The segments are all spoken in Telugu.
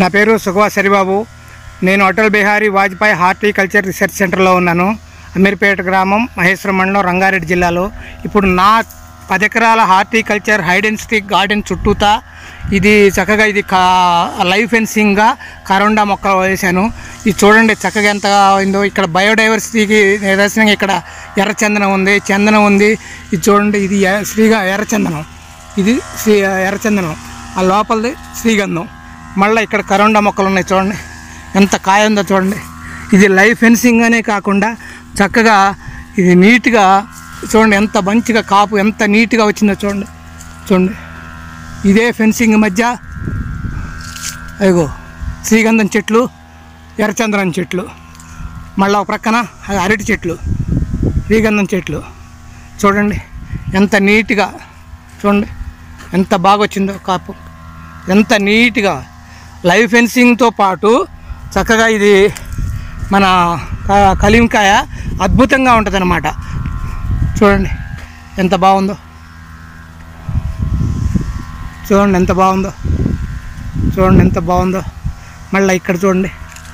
నా పేరు సుఖవా సరిబాబు నేను అటల్ బిహారీ వాజ్పేయి హార్టికల్చర్ రీసెర్చ్ సెంటర్లో ఉన్నాను అమీర్పేట గ్రామం మహేశ్వరం మండలం రంగారెడ్డి జిల్లాలో ఇప్పుడు నా పది ఎకరాల హార్టికల్చర్ హైడెన్సిటీ గార్డెన్ చుట్టూతా ఇది చక్కగా ఇది కా లైవ్ ఫెన్సింగ్గా కరోండా మొక్కలు వేశాను ఇది చూడండి చక్కగా ఎంత అయిందో ఇక్కడ బయోడైవర్సిటీకి నిదర్శనంగా ఇక్కడ ఎర్రచందనం ఉంది చందనం ఉంది ఇది చూడండి ఇది ఎ- శ్రీగా ఎర్రచందనం ఇది శ్రీ ఎర్రచందనం ఆ లోపలిది శ్రీగంధం మళ్ళీ ఇక్కడ కరోండా మొక్కలు ఉన్నాయి చూడండి ఎంత కాయ ఉందో చూడండి ఇది లైవ్ ఫెన్సింగ్ అనే కాకుండా చక్కగా ఇది నీట్గా చూడండి ఎంత మంచిగా కాపు ఎంత నీట్గా వచ్చిందో చూడండి చూడండి ఇదే ఫెన్సింగ్ మధ్య అదిగో శ్రీగంధం చెట్లు ఎర్రచంద్రం చెట్లు మళ్ళీ ఒక ప్రక్కన అది అరటి చెట్లు శ్రీగంధం చెట్లు చూడండి ఎంత నీట్గా చూడండి ఎంత బాగా వచ్చిందో కాపు ఎంత నీట్గా లైవ్ ఫెన్సింగ్తో పాటు చక్కగా ఇది మన క- కలింకాయ అద్భుతంగా ఉంటుంది అనమాట చూడండి ఎంత బాగుందో చూడండి ఎంత బాగుందో చూడండి ఎంత బాగుందో మళ్ళీ ఇక్కడ చూడండి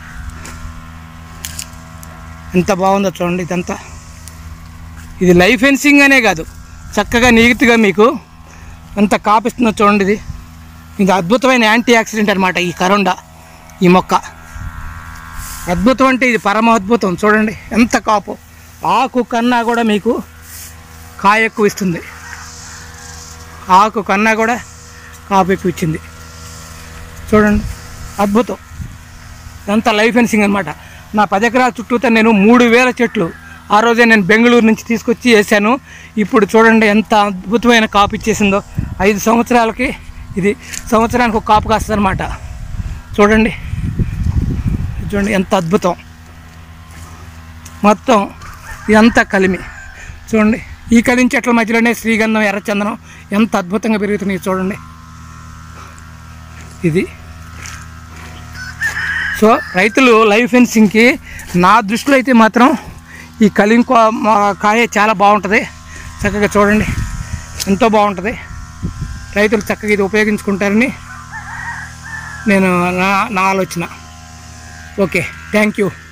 ఎంత బాగుందో చూడండి ఇదంతా ఇది లైఫ్ ఫెన్సింగ్ అనే కాదు చక్కగా నీట్గా మీకు ఎంత కాపిస్తుందో చూడండి ఇది ఇది అద్భుతమైన యాంటీ ఆక్సిడెంట్ అనమాట ఈ కరోండా ఈ మొక్క అద్భుతం అంటే ఇది పరమ అద్భుతం చూడండి ఎంత కాపు ఆకు కన్నా కూడా మీకు కాయ ఎక్కువ ఇస్తుంది ఆకు కన్నా కూడా కాపు ఎక్కువ ఇచ్చింది చూడండి అద్భుతం ఇదంతా లైఫ్ ఫెన్సింగ్ అనమాట నా పది ఎకరాల చుట్టూతో నేను మూడు వేల చెట్లు ఆ రోజే నేను బెంగళూరు నుంచి తీసుకొచ్చి వేసాను ఇప్పుడు చూడండి ఎంత అద్భుతమైన కాపు ఇచ్చేసిందో ఐదు సంవత్సరాలకి ఇది సంవత్సరానికి ఒక కాపు కాస్తుంది అనమాట చూడండి చూడండి ఎంత అద్భుతం మొత్తం ఇదంతా కలిమి చూడండి ఈ కలిమి చెట్ల మధ్యలోనే శ్రీగంధం ఎర్రచందనం ఎంత అద్భుతంగా పెరుగుతున్నాయి చూడండి ఇది సో రైతులు లైవ్ ఫెన్సింగ్కి నా దృష్టిలో అయితే మాత్రం ఈ కలింకో కాయ చాలా బాగుంటుంది చక్కగా చూడండి ఎంతో బాగుంటుంది రైతులు చక్కగా ఇది ఉపయోగించుకుంటారని నేను నా నా ఆలోచన ఓకే థ్యాంక్ యూ